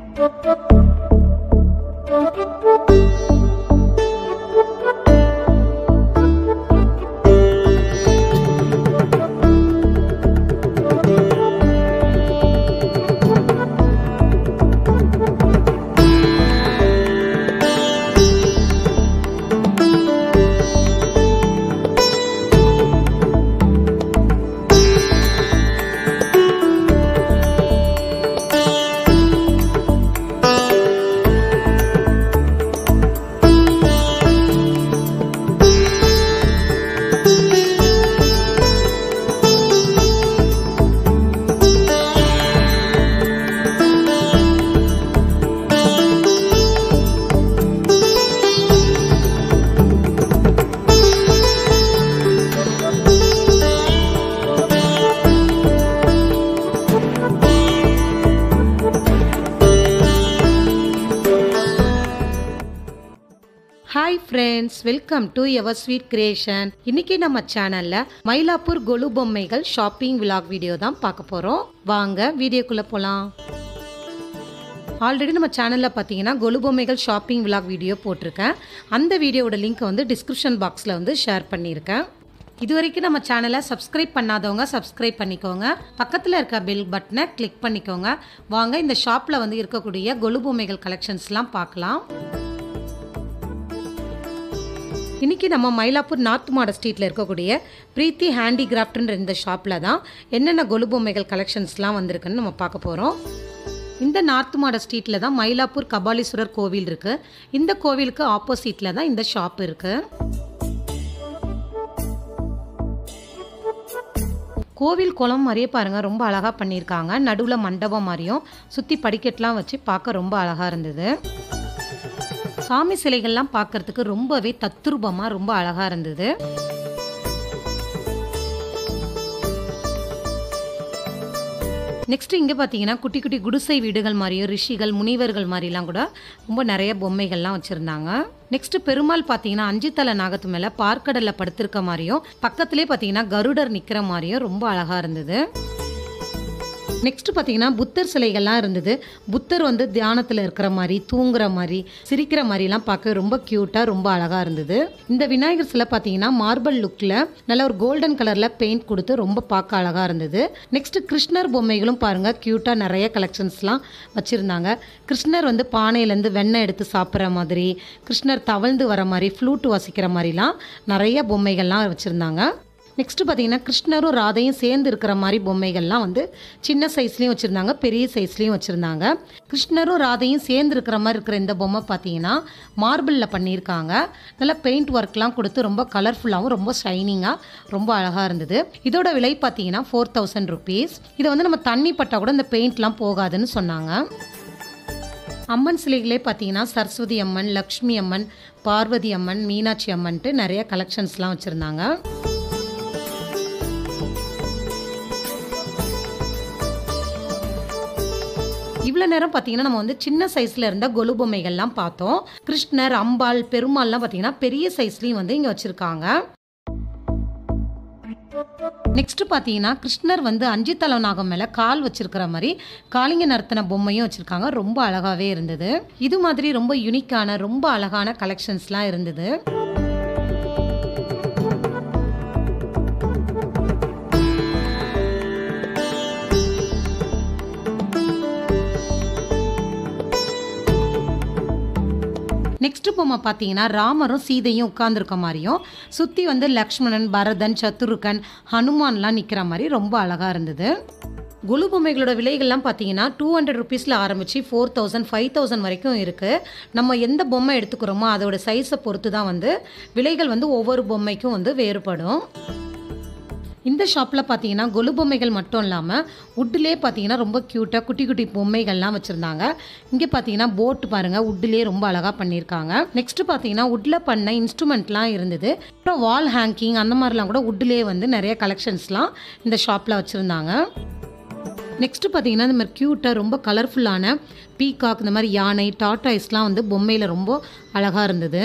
hi friends welcome to ever sweet creation இன்னைக்கு நம்ம சேனல்ல மயிலாப்பூர் கொலு பொம்மைகள் ஷாப்பிங் விலாக் வீடியோ தான் பார்க்க போறோம் வாங்க வீடியோக்குள்ள போலாம் ஆல்ரெடி நம்ம சேனலில் பார்த்தீங்கன்னா கொலு பொம்மைகள் ஷாப்பிங் விலாக் வீடியோ போட்டிருக்கேன் அந்த வீடியோவோட லிங்க் வந்து டிஸ்கிரிப்ஷன் பாக்ஸில் வந்து ஷேர் பண்ணியிருக்கேன் இது வரைக்கும் நம்ம சேனலை சப்ஸ்கிரைப் பண்ணாதவங்க சப்ஸ்கிரைப் பண்ணிக்கோங்க பக்கத்தில் இருக்க பெல் பட்டனை கிளிக் பண்ணிக்கோங்க வாங்க இந்த ஷாப்பில் வந்து இருக்கக்கூடிய கொலு பொம்மைகள் கலெக்ஷன்ஸ்லாம் பார்க்கலாம் இன்றைக்கி நம்ம மயிலாப்பூர் நார்த் மாட ஸ்ட்ரீட்டில் இருக்கக்கூடிய பிரீத்தி ஹேண்டிகிராஃப்ட்ன்ற இந்த ஷாப்பில் தான் என்னென்ன கொலு பொம்மைகள் கலெக்ஷன்ஸ்லாம் வந்திருக்குன்னு நம்ம பார்க்க போகிறோம் இந்த நார்த் மாட ஸ்ட்ரீட்டில் தான் மயிலாப்பூர் கபாலீஸ்வரர் கோவில் இருக்குது இந்த கோவிலுக்கு ஆப்போசிட்டில் தான் இந்த ஷாப் இருக்குது கோவில் குளம் மாதிரியே பாருங்கள் ரொம்ப அழகாக பண்ணியிருக்காங்க நடுவில் மண்டபம் மாதிரியும் சுற்றி படிக்கட்டுலாம் வச்சு பார்க்க ரொம்ப அழகாக இருந்தது சாமி சிலைகள்லாம் பார்க்கறதுக்கு ரொம்பவே தத்ரூபமாக ரொம்ப அழகாக இருந்தது நெக்ஸ்ட் இங்கே பார்த்தீங்கன்னா குட்டி குட்டி குடிசை வீடுகள் மாதிரியும் ரிஷிகள் முனிவர்கள் மாதிரிலாம் கூட ரொம்ப நிறைய பொம்மைகள்லாம் வச்சுருந்தாங்க நெக்ஸ்ட் பெருமாள் பார்த்தீங்கன்னா அஞ்சு தலை நாகத்து மேலே பார்க்கடலில் படுத்திருக்க மாதிரியும் பக்கத்துலேயே பார்த்தீங்கன்னா கருடர் நிற்கிற மாதிரியும் ரொம்ப அழகாக இருந்தது நெக்ஸ்ட் பார்த்தீங்கன்னா புத்தர் சிலைகள்லாம் இருந்தது புத்தர் வந்து தியானத்தில் இருக்கிற மாதிரி தூங்குற மாதிரி சிரிக்கிற மாதிரிலாம் பார்க்க ரொம்ப க்யூட்டாக ரொம்ப அழகாக இருந்தது இந்த விநாயகர் சிலை பார்த்தீங்கன்னா மார்பிள் லுக்கில் நல்ல ஒரு கோல்டன் கலரில் பெயிண்ட் கொடுத்து ரொம்ப பார்க்க அழகாக இருந்தது நெக்ஸ்ட் கிருஷ்ணர் பொம்மைகளும் பாருங்கள் க்யூட்டாக நிறைய கலெக்ஷன்ஸ்லாம் வச்சுருந்தாங்க கிருஷ்ணர் வந்து பானையிலேருந்து வெண்ணெய் எடுத்து சாப்பிட்ற மாதிரி கிருஷ்ணர் தவழ்ந்து வர மாதிரி ஃப்ளூட் வாசிக்கிற மாதிரிலாம் நிறைய பொம்மைகள்லாம் வச்சுருந்தாங்க நெக்ஸ்ட் பார்த்தீங்கன்னா கிருஷ்ணரும் ராதையும் சேர்ந்து இருக்கிற மாதிரி பொம்மைகள்லாம் வந்து சின்ன சைஸ்லேயும் வச்சுருந்தாங்க பெரிய சைஸ்லேயும் வச்சுருந்தாங்க கிருஷ்ணரும் ராதையும் சேர்ந்து இருக்கிற மாதிரி இருக்கிற இந்த பொம்மை பார்த்தீங்கன்னா மார்பிளில் பண்ணியிருக்காங்க நல்லா பெயிண்ட் ஒர்க்லாம் கொடுத்து ரொம்ப கலர்ஃபுல்லாகவும் ரொம்ப ஷைனிங்காக ரொம்ப அழகாக இருந்தது இதோட விலை பார்த்தீங்கன்னா ஃபோர் தௌசண்ட் ருபீஸ் இதை வந்து நம்ம தண்ணி பட்டால் கூட இந்த பெயிண்ட்லாம் போகாதுன்னு சொன்னாங்க அம்மன் சிலைகளே பார்த்தீங்கன்னா சரஸ்வதி அம்மன் லக்ஷ்மி அம்மன் பார்வதி அம்மன் மீனாட்சி அம்மன்ட்டு நிறைய கலெக்ஷன்ஸ்லாம் வச்சுருந்தாங்க இவ்வளோ நேரம் பார்த்தீங்கன்னா நம்ம வந்து சின்ன சைஸில் இருந்த கொலு பொம்மைகள்லாம் பார்த்தோம் கிருஷ்ணர் அம்பாள் பெருமாள்லாம் பார்த்தீங்கன்னா பெரிய சைஸ்லேயும் வந்து இங்கே வச்சுருக்காங்க நெக்ஸ்ட் பார்த்தீங்கன்னா கிருஷ்ணர் வந்து அஞ்சு தலை நாகம் மேலே கால் வச்சிருக்கிற மாதிரி காளிங்க நர்த்தன பொம்மையும் வச்சுருக்காங்க ரொம்ப அழகாகவே இருந்தது இது மாதிரி ரொம்ப யூனிக்கான ரொம்ப அழகான கலெக்ஷன்ஸ்லாம் இருந்தது நெக்ஸ்ட் பொம்மை பார்த்தீங்கன்னா ராமரும் சீதையும் உட்கார்ந்துருக்க மாதிரியும் சுற்றி வந்து லக்ஷ்மணன் பரதன் சத்துருக்கன் ஹனுமான்லாம் நிற்கிற மாதிரி ரொம்ப அழகாக இருந்தது குலு பொம்மைகளோட விலைகள்லாம் பார்த்தீங்கன்னா டூ ஹண்ட்ரட் ருபீஸில் ஆரம்பித்து ஃபோர் தௌசண்ட் ஃபைவ் தௌசண்ட் வரைக்கும் இருக்குது நம்ம எந்த பொம்மை எடுத்துக்கிறோமோ அதோட சைஸை பொறுத்து தான் வந்து விலைகள் வந்து ஒவ்வொரு பொம்மைக்கும் வந்து வேறுபடும் இந்த ஷாப்பில் பார்த்தீங்கன்னா கொலு பொம்மைகள் மட்டும் இல்லாமல் உட்டிலே பார்த்தீங்கன்னா ரொம்ப க்யூட்டாக குட்டி குட்டி பொம்மைகள்லாம் வச்சுருந்தாங்க இங்கே பார்த்தீங்கன்னா போட் பாருங்கள் உட்டிலே ரொம்ப அழகாக பண்ணியிருக்காங்க நெக்ஸ்ட் பார்த்தீங்கன்னா உட்டில் பண்ண இன்ஸ்ட்ருமெண்ட்லாம் இருந்தது அப்புறம் வால் ஹேங்கிங் அந்த மாதிரிலாம் கூட உட்டிலே வந்து நிறைய கலெக்ஷன்ஸ்லாம் இந்த ஷாப்பில் வச்சுருந்தாங்க நெக்ஸ்ட் பார்த்தீங்கன்னா இந்த மாதிரி க்யூட்டாக ரொம்ப கலர்ஃபுல்லான பீகாக் இந்த மாதிரி யானை டாட்டாய்ஸ்லாம் வந்து பொம்மையில் ரொம்ப அழகாக இருந்தது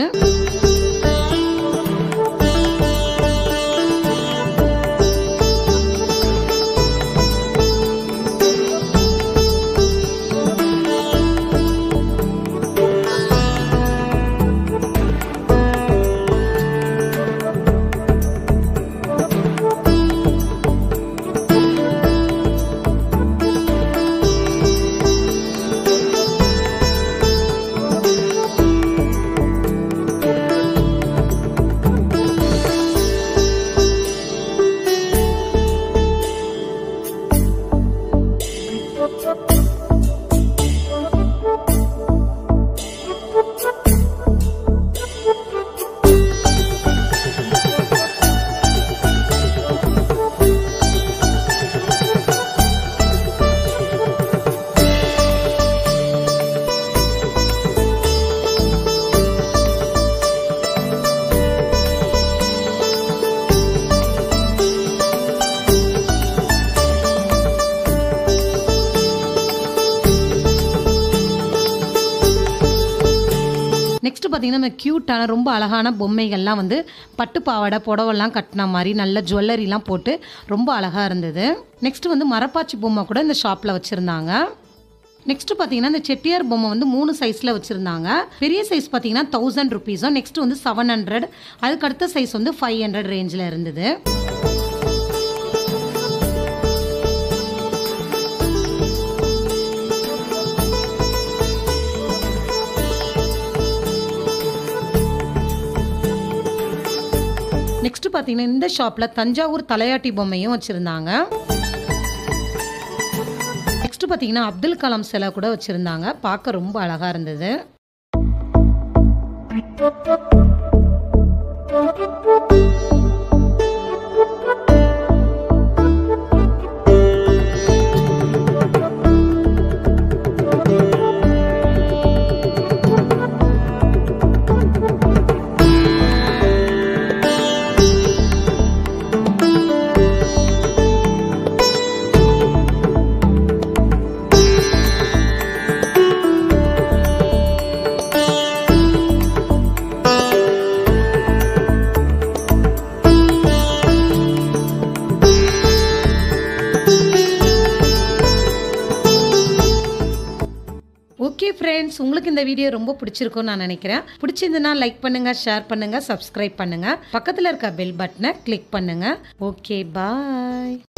நெக்ஸ்ட் பார்த்தீங்கன்னா நம்ம க்யூட்டான ரொம்ப அழகான பொம்மைகள்லாம் வந்து பட்டு பாவாடை புடவெல்லாம் கட்டின மாதிரி நல்ல ஜுவல்லரிலாம் போட்டு ரொம்ப அழகாக இருந்தது நெக்ஸ்ட் வந்து மரப்பாச்சி பொம்மை கூட இந்த ஷாப்பில் வச்சுருந்தாங்க நெக்ஸ்ட் பார்த்தீங்கன்னா இந்த செட்டியார் பொம்மை வந்து மூணு சைஸில் வச்சுருந்தாங்க பெரிய சைஸ் பார்த்தீங்கன்னா தௌசண்ட் ருபீஸும் நெக்ஸ்ட் வந்து செவன் ஹண்ட்ரட் அதுக்கு அடுத்த சைஸ் வந்து ஃபைவ் ஹண்ட்ரட் ரேஞ்சில் இருந்தது நெக்ஸ்ட் பார்த்தீங்கன்னா இந்த ஷாப்பில் தஞ்சாவூர் தலையாட்டி பொம்மையும் வச்சுருந்தாங்க நெக்ஸ்ட் பார்த்தீங்கன்னா அப்துல் கலாம் சிலை கூட வச்சுருந்தாங்க பார்க்க ரொம்ப அழகாக இருந்தது ஓகே ஃப்ரெண்ட்ஸ் உங்களுக்கு இந்த வீடியோ ரொம்ப பிடிச்சிருக்கும்னு நான் நினைக்கிறேன் பிடிச்சிருந்ததுன்னா லைக் பண்ணுங்க ஷேர் பண்ணுங்க சப்ஸ்கிரைப் பண்ணுங்க பக்கத்தில் இருக்க பெல் பட்டனை கிளிக் பண்ணுங்க ஓகே பாய்